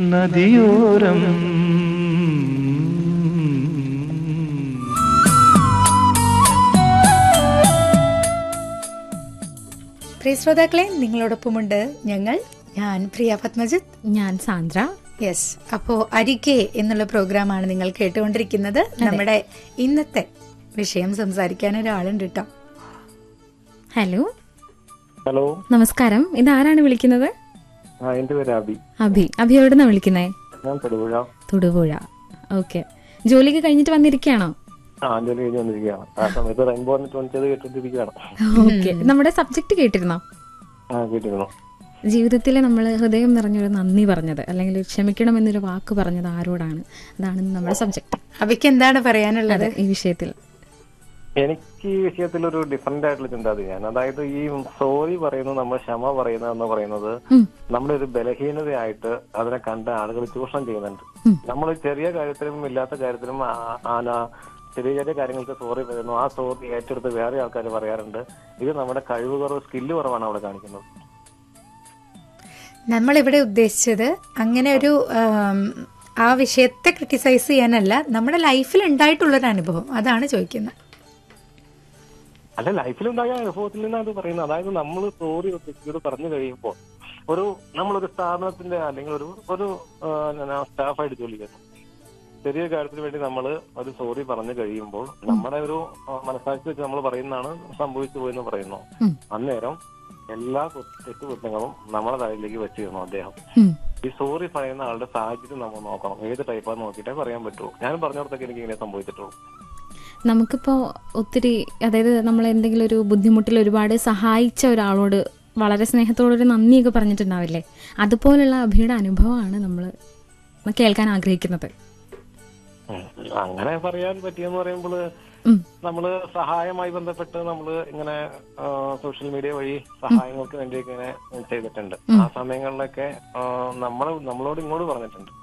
നദിയോരം പ്രിയ ശ്രോതാക്കളെ നിങ്ങളോടൊപ്പമുണ്ട് ഞങ്ങൾ ഞാൻ പ്രിയ പത്മജിത്ത് ഞാൻ സാന്ദ്ര യെസ് അപ്പോ അരികെ എന്നുള്ള പ്രോഗ്രാമാണ് നിങ്ങൾ കേട്ടുകൊണ്ടിരിക്കുന്നത് നമ്മുടെ ഇന്നത്തെ വിഷയം സംസാരിക്കാൻ ഒരാളുണ്ട് കേട്ടോ ഹലോ ഹലോ നമസ്കാരം ഇതാരാണ് വിളിക്കുന്നത് ആ എന്റെ പേര് അബി അഭി അഭി എവിടുന്നാ വിളിക്കുന്നേ ഞാൻ തൊടുപുഴ തൊടുപുഴ ഓക്കെ ജോലിക്ക് കഴിഞ്ഞിട്ട് വന്നിരിക്കുകയാണോ ആ ജോലി കഴിഞ്ഞ് വന്നിരിക്കുകയാണ് ആ സമയത്ത് റെയിൻബോ വന്നിട്ട് കേട്ടോണ്ടിരിക്കുകയാണ് ഓക്കെ നമ്മുടെ സബ്ജക്ട് കേട്ടിരുന്നോ ആ കേട്ടിരുന്നു ജീവിതത്തിലെ നമ്മൾ ഹൃദയം നിറഞ്ഞൊരു നന്ദി പറഞ്ഞത് അല്ലെങ്കിൽ ക്ഷമിക്കണം എന്നൊരു വാക്ക് പറഞ്ഞത് ആരോടാണ് അതാണ് ഇന്ന് നമ്മുടെ സബ്ജക്ട് അവയ്ക്ക് എന്താണ് പറയാനുള്ളത് അതെ ഈ വിഷയത്തിൽ എനിക്ക് ഈ വിഷയത്തിൽ ഒരു ഡിഫറെന്റ് ആയിട്ടുള്ള ചിന്താഗതിയാണ് അതായത് ഈ സോറി പറയുന്നത് നമ്മൾ ക്ഷമ പറയുന്നത് എന്ന് പറയുന്നത് ഉം. നമ്മുടെ ഒരു ബലഹീനതയായിട്ട് അതിനെ കണ്ട ആളുകൾ ചൂഷണം ചെയ്യുന്നുണ്ട് നമ്മൾ ചെറിയ കാര്യത്തിലും ഇല്ലാത്ത കാര്യത്തിലും ആ- ആന ചെറിയ ചെറിയ കാര്യങ്ങൾക്ക് സോറി പറയുന്നു ആ സോറി ഏറ്റെടുത്ത് വേറെ ആൾക്കാർ പറയാറുണ്ട് ഇത് നമ്മുടെ കഴിവ് കുറവ് സ്കില്ല് കുറവാണ് അവിടെ കാണിക്കുന്നത് നമ്മൾ ഇവിടെ ഉദ്ദേശിച്ചത് അങ്ങനെ ഒരു ആം, ആ വിഷയത്തെ ക്രിട്ടിസൈസ് ചെയ്യാനല്ല നമ്മുടെ ലൈഫിൽ ഉണ്ടായിട്ടുള്ളൊരു അനുഭവം അതാണ് ചോദിക്കുന്നത് അല്ല ലൈഫിലുണ്ടായ അനുഭവത്തിൽ നിന്നാണ് ഇത് പറയുന്നത് അതായത് നമ്മൾ സോറി വ്യക്തിയോട് പറഞ്ഞു കഴിയുമ്പോൾ ഒരു നമ്മളൊരു സ്ഥാപനത്തിന്റെ അല്ലെങ്കിൽ ഒരു ഒരു സ്റ്റാഫായിട്ട് ജോലി ചെയ്യുന്നു ചെറിയ കാര്യത്തിന് വേണ്ടി നമ്മൾ ഒരു സോറി പറഞ്ഞു കഴിയുമ്പോൾ നമ്മുടെ ഒരു ആ, മനസാക്ഷി വെച്ച് നമ്മൾ പറയുന്നതാണ് സംഭവിച്ചു പോയെന്ന് പറയുന്നു ഉം. അന്നേരം എല്ലാ കുറ്റ- തെറ്റുകുറ്റങ്ങളും നമ്മുടെ തലയിലേക്ക് വെച്ചിരുന്നു അദ്ദേഹം ഉം. ഈ സോറി പറയുന്ന ആളുടെ സാഹചര്യം നമ്മൾ നോക്കണം ഏത് ടൈപ്പാന്ന് നോക്കിയിട്ടേ പറയാൻ പറ്റുള്ളൂ ഞാൻ പറഞ്ഞിടത്തൊക്കെ എനിക്ക് ഇങ്ങനെ സംഭവിച്ചിട്ടുള്ളൂ നമുക്കിപ്പോൾ ഒത്തിരി അതായത് നമ്മൾ എന്തെങ്കിലും ഒരു ബുദ്ധിമുട്ടിൽ ഒരുപാട് സഹായിച്ച ഒരാളോട് വളരെ സ്നേഹത്തോടൊരു നന്ദിയൊക്കെ പറഞ്ഞിട്ടുണ്ടാവില്ലേ അതുപോലുള്ള അഭിയുടെ അനുഭവമാണ് നമ്മൾ കേൾക്കാൻ ആഗ്രഹിക്കുന്നത് ഉം. അങ്ങനെ പറയാൻ പറ്റിയെന്ന് പറയുമ്പോൾ ഉം. നമ്മള് സഹായമായി ബന്ധപ്പെട്ട് നമ്മള് ഇങ്ങനെ ആ, സോഷ്യൽ മീഡിയ വഴി സഹായങ്ങൾക്ക് വേണ്ടിയൊക്കെ ഇങ്ങനെ ചെയ്തിട്ടുണ്ട് ആ സമയങ്ങളിലൊക്കെ ആ, നമ്മള് നമ്മളോട് ഇങ്ങോട്ട് പറഞ്ഞിട്ടുണ്ട്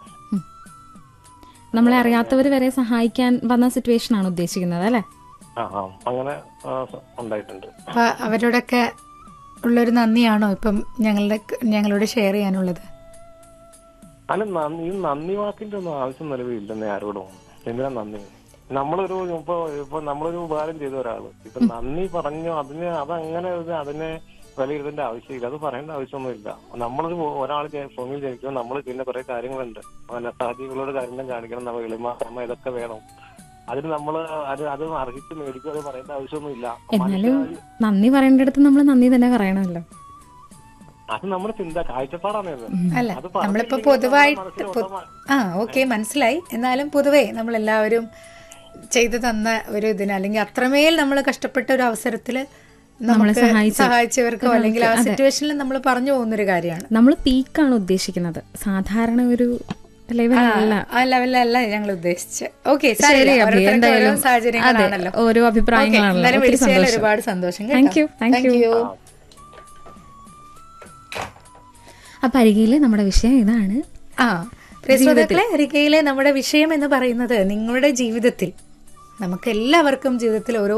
നമ്മളെ അറിയാത്തവർ വരെ സഹായിക്കാൻ വന്ന സിറ്റുവേഷൻ ആണ് ഉദ്ദേശിക്കുന്നത് അല്ലേ ആ ആ അങ്ങനെ ആ, സ- ഉണ്ടായിട്ടുണ്ട് അപ്പൊ അവരോടൊക്കെ ഉള്ളൊരു നന്ദിയാണോ ഇപ്പം ഞങ്ങളുടെ ഞങ്ങളോട് ഷെയർ ചെയ്യാനുള്ളത് അല്ല നന്ദി ഈ നന്ദി വാക്കിന്റെ ഒന്നും ആവശ്യം നിലവിലില്ലെന്ന് ആരോടും എന്തിനാ നന്ദി നമ്മളൊരു ഇപ്പൊ ഇപ്പൊ നമ്മളൊരു ഉപകാരം ചെയ്ത ഒരാള് ഇപ്പൊ നന്ദി പറഞ്ഞു അതിന് അതങ്ങനെ ഒരു അതിനെ വിലയിരുത്തേണ്ട ആവശ്യമില്ല അത് പറയേണ്ട ആവശ്യമൊന്നുമില്ല നമ്മളൊരു ഒരാൾ ഭൂമിയിൽ ജനിക്കുമ്പോൾ നമ്മൾ ചെയ്യുന്ന കുറെ കാര്യങ്ങളുണ്ട് പിന്നെ സഹജീവികളോട് കാര്യം കാണിക്കണം നമ്മൾ എളിമ ക്ഷമ ഇതൊക്കെ വേണം അതിന് നമ്മൾ അത് അത് അർഹിച്ച് മേടിക്കും അത് പറയേണ്ട ആവശ്യമൊന്നുമില്ല എന്നാലും മനുഷ്യ- നന്ദി പറയേണ്ടടുത്ത് നമ്മൾ നന്ദി തന്നെ പറയണമല്ലോ അത് നമ്മുടെ ചിന്ത കാഴ്ചപ്പാടാണ് ഇത് അല്ല അത് നമ്മളിപ്പോ പറഞ്ഞില്ലെങ്കിൽ പൊതുവായിട്ട് നമ്മുടെ മനസ്സിൽ പൊ- ഓട്ടോമാ- ആ ഓക്കെ മനസ്സിലായി എന്നാലും പൊതുവേ നമ്മളെല്ലാവരും ചെയ്തു തന്ന ഒരു ഇതിന് അല്ലെങ്കിൽ അത്രമേൽ നമ്മൾ കഷ്ടപ്പെട്ട ഒരു അവസരത്തില് നമ്മളെ നമുക്ക് സഹായിച്ച സഹായിച്ചവർക്കോ അല്ലെങ്കിൽ ആ സിറ്റുവേഷനിൽ നമ്മൾ പറഞ്ഞു പോകുന്നൊരു കാര്യമാണ് നമ്മൾ പീക്കാണ് ഉദ്ദേശിക്കുന്നത് സാധാരണ ഒരു ലെവലല്ല ആ ലെവലല്ല ഞങ്ങൾ ഉദ്ദേശിച്ചത് ഓക്കെ ശരി, അഭി. എന്തായാലും സാഹചര്യങ്ങളാണല്ലോ അതെ, ഓരോ അഭിപ്രായങ്ങളാണല്ലോ. എന്തായാലും ഒത്തിരി വിളിച്ചതിൽ സന്തോഷം. ഒരുപാട് സന്തോഷം Thank you, thank you. അപ്പൊ അരികയില് നമ്മുടെ വിഷയം ഇതാണ് ആ പ്രിയ ശ്രോതാക്കളെ അരികയിലെ നമ്മുടെ വിഷയം എന്ന് പറയുന്നത് നിങ്ങളുടെ ജീവിതത്തിൽ നമുക്ക് എല്ലാവർക്കും ജീവിതത്തിൽ ഓരോ